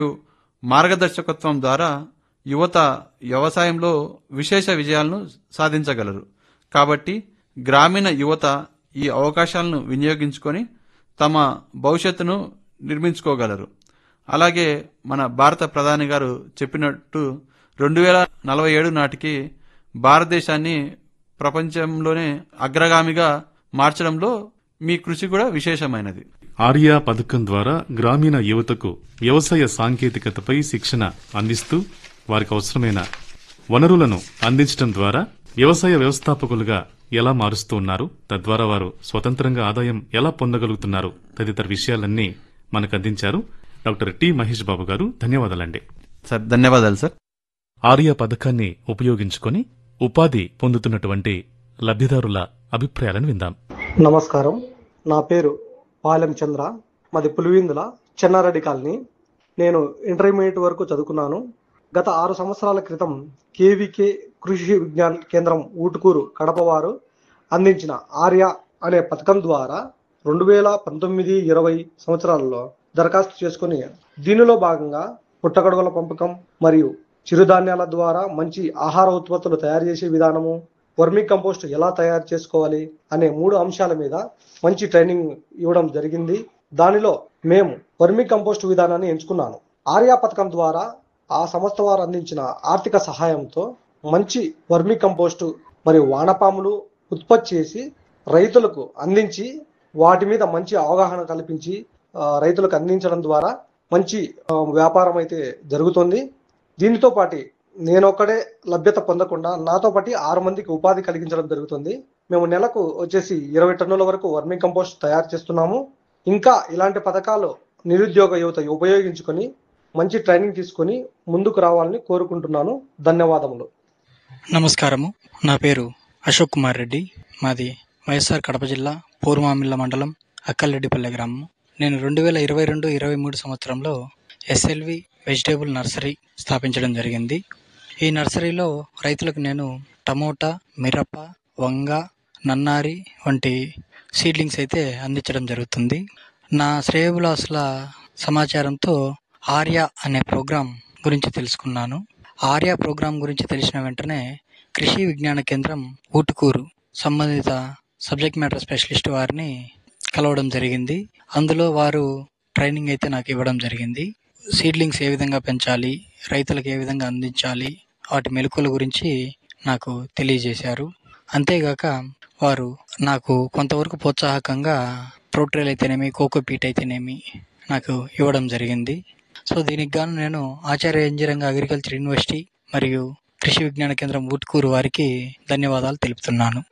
మార్గదర్శకత్వం ద్వారా యువత వ్యవసాయంలో విశేష విజయాలను సాధించగలరు కాబట్టి గ్రామీణ యువత ఈ అవకాశాలను వినియోగించుకొని తమ భవిష్యత్తును నిర్మించుకోగలరు అలాగే మన భారత ప్రధాని గారు చెప్పినట్టు రెండు వేల నలభై ఏడు నాటికి భారతదేశాన్ని ప్రపంచంలోనే అగ్రగామిగా మార్చడంలో మీ కృషి కూడా విశేషమైనది ఆర్యా పథకం ద్వారా గ్రామీణ యువతకు వ్యవసాయ సాంకేతికతపై శిక్షణ అందిస్తూ వారికి అవసరమైన వనరులను అందించడం ద్వారా వ్యవసాయ వ్యవస్థాపకులుగా ఎలా మారుస్తూ ఉన్నారు తద్వారా వారు స్వతంత్రంగా ఆదాయం ఎలా పొందగలుగుతున్నారు తదితర విషయాలన్నీ మనకు అందించారు డాక్టర్ టి మహేష్ బాబు గారు ధన్యవాదాలండి సార్ ధన్యవాదాలు సార్ ఆర్యా పథకాన్ని ఉపయోగించుకొని ఉపాధి పొందుతున్నటువంటి లబ్ధిదారుల అభిప్రాయాలను విందాం నమస్కారం నా పేరు పాలెం చంద్ర మాది పులివిందుల చెన్నారెడ్డి కాలనీ నేను ఇంటర్మీడియట్ వరకు చదువుకున్నాను గత ఆరు సంవత్సరాల క్రితం కేవీకే కృషి విజ్ఞాన కేంద్రం ఊటుకూరు కడప వారు అందించిన ఆర్య అనే పథకం ద్వారా రెండు వేల పంతొమ్మిది ఇరవై సంవత్సరాలలో దరఖాస్తు చేసుకుని దీనిలో భాగంగా పుట్టగొడుగుల పెంపకం మరియు చిరుధాన్యాల ద్వారా మంచి ఆహార ఉత్పత్తులు తయారు చేసే విధానము వర్మీ కంపోస్ట్ ఎలా తయారు చేసుకోవాలి అనే మూడు అంశాల మీద మంచి ట్రైనింగ్ ఇవ్వడం జరిగింది దానిలో మేము వర్మీ కంపోస్ట్ విధానాన్ని ఎంచుకున్నాను ఆర్యా పథకం ద్వారా ఆ సంస్థ వారు అందించిన ఆర్థిక సహాయంతో మంచి వర్మీ కంపోస్టు మరియు వానపాములు ఉత్పత్తి చేసి రైతులకు అందించి వాటి మీద మంచి అవగాహన కల్పించి ఆ, రైతులకు అందించడం ద్వారా మంచి ఆ, వ్యాపారం అయితే జరుగుతుంది దీనితో పాటు నేనొక్కడే లభ్యత పొందకుండా నాతో పాటు ఆరు మందికి ఉపాధి కలిగించడం జరుగుతుంది మేము నెలకు వచ్చేసి ఇరవై టన్నుల వరకు వర్మీ కంపోస్ట్ తయారు చేస్తున్నాము ఇంకా ఇలాంటి పథకాలు నిరుద్యోగ యువత ఉపయోగించుకొని మంచి ట్రైనింగ్ తీసుకొని ముందుకు రావాలని కోరుకుంటున్నాను ధన్యవాదములు నమస్కారము నా పేరు అశోక్ కుమార్ రెడ్డి మాది వైఎస్ఆర్ కడప జిల్లా పూర్వమామిళ్ళ మండలం అక్కల్రెడ్డిపల్లె గ్రామం నేను రెండు వేల ఇరవై రెండు ఇరవై మూడు సంవత్సరంలో ఎస్ఎల్వి వెజిటేబుల్ నర్సరీ స్థాపించడం జరిగింది ఈ నర్సరీలో రైతులకు నేను టమోటా మిరప వంగ నన్నారి వంటి సీడ్లింగ్స్ అయితే అందించడం జరుగుతుంది నా శ్రేయబులాసుల సమాచారంతో ఆర్య అనే ప్రోగ్రాం గురించి తెలుసుకున్నాను ఆర్య ప్రోగ్రాం గురించి తెలిసిన వెంటనే కృషి విజ్ఞాన కేంద్రం ఊటుకూరు సంబంధిత సబ్జెక్ట్ మ్యాటర్ స్పెషలిస్ట్ వారిని కలవడం జరిగింది అందులో వారు ట్రైనింగ్ అయితే నాకు ఇవ్వడం జరిగింది సీడ్లింగ్స్ ఏ విధంగా పెంచాలి రైతులకు ఏ విధంగా అందించాలి వాటి మెలకుల గురించి నాకు తెలియజేశారు అంతేగాక వారు నాకు కొంతవరకు ప్రోత్సాహకంగా ప్రోట్రేల్ అయితేనేమి కోకోపీట్ అయితేనేమి నాకు ఇవ్వడం జరిగింది సో దీనికి గాను నేను ఆచార్య ఇంజనీరింగ్ అగ్రికల్చర్ యూనివర్సిటీ మరియు కృషి విజ్ఞాన కేంద్రం ఊట్కూరు వారికి ధన్యవాదాలు తెలుపుతున్నాను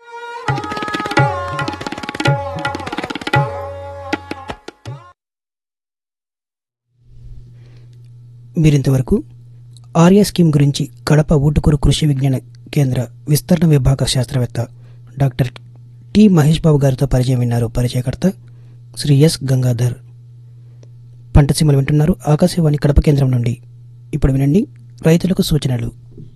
మీరింతవరకు ఆర్య స్కీమ్ గురించి కడప ఊటుకూరు కృషి విజ్ఞాన కేంద్ర విస్తరణ విభాగ శాస్త్రవేత్త డాక్టర్ టి మహేష్ బాబు గారితో పరిచయం విన్నారు పరిచయకర్త శ్రీ ఎస్ గంగాధర్ పంట సీమలు వింటున్నారు ఆకాశవాణి కడప కేంద్రం నుండి ఇప్పుడు వినండి రైతులకు సూచనలు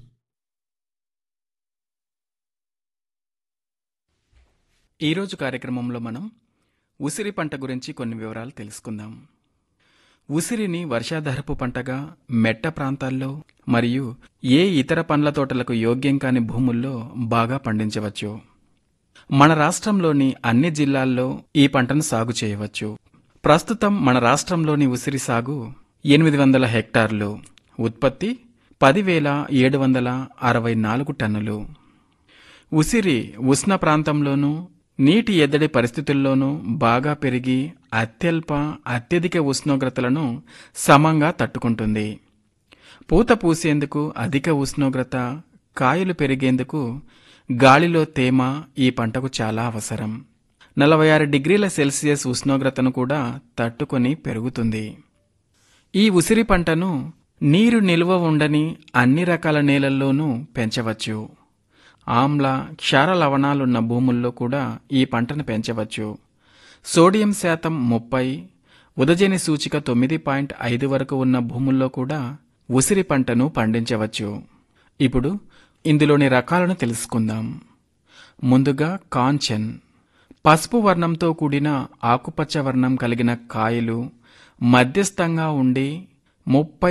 ఈరోజు కార్యక్రమంలో మనం ఉసిరి పంట గురించి కొన్ని వివరాలు తెలుసుకుందాం ఉసిరిని వర్షాధారపు పంటగా మెట్ట ప్రాంతాల్లో మరియు ఏ ఇతర పండ్ల తోటలకు యోగ్యం కాని భూముల్లో బాగా పండించవచ్చు మన రాష్ట్రంలోని అన్ని జిల్లాల్లో ఈ పంటను సాగు చేయవచ్చు ప్రస్తుతం మన రాష్ట్రంలోని ఉసిరి సాగు ఎనిమిది వందల హెక్టార్లు ఉత్పత్తి పదివేల ఏడు వందల అరవై నాలుగు టన్నులు ఉసిరి ఉష్ణ ప్రాంతంలోనూ నీటి ఎద్దడి పరిస్థితుల్లోనూ బాగా పెరిగి అత్యల్ప అత్యధిక ఉష్ణోగ్రతలను సమంగా తట్టుకుంటుంది పూత పూసేందుకు అధిక ఉష్ణోగ్రత కాయలు పెరిగేందుకు గాలిలో తేమ ఈ పంటకు చాలా అవసరం నలభై ఆరు డిగ్రీల సెల్సియస్ ఉష్ణోగ్రతను కూడా తట్టుకొని పెరుగుతుంది ఈ ఉసిరి పంటను నీరు నిల్వ ఉండని అన్ని రకాల నేలల్లోనూ పెంచవచ్చు ఆమ్ల క్షార లవణాలున్న భూముల్లో కూడా ఈ పంటను పెంచవచ్చు సోడియం శాతం ముప్పై ఉదజని సూచిక తొమ్మిది పాయింట్ ఐదు వరకు ఉన్న భూముల్లో కూడా ఉసిరి పంటను పండించవచ్చు ఇప్పుడు ఇందులోని రకాలను తెలుసుకుందాం ముందుగా కాంచన్ పసుపు వర్ణంతో కూడిన ఆకుపచ్చ వర్ణం కలిగిన కాయలు మధ్యస్థంగా ఉండి ముప్పై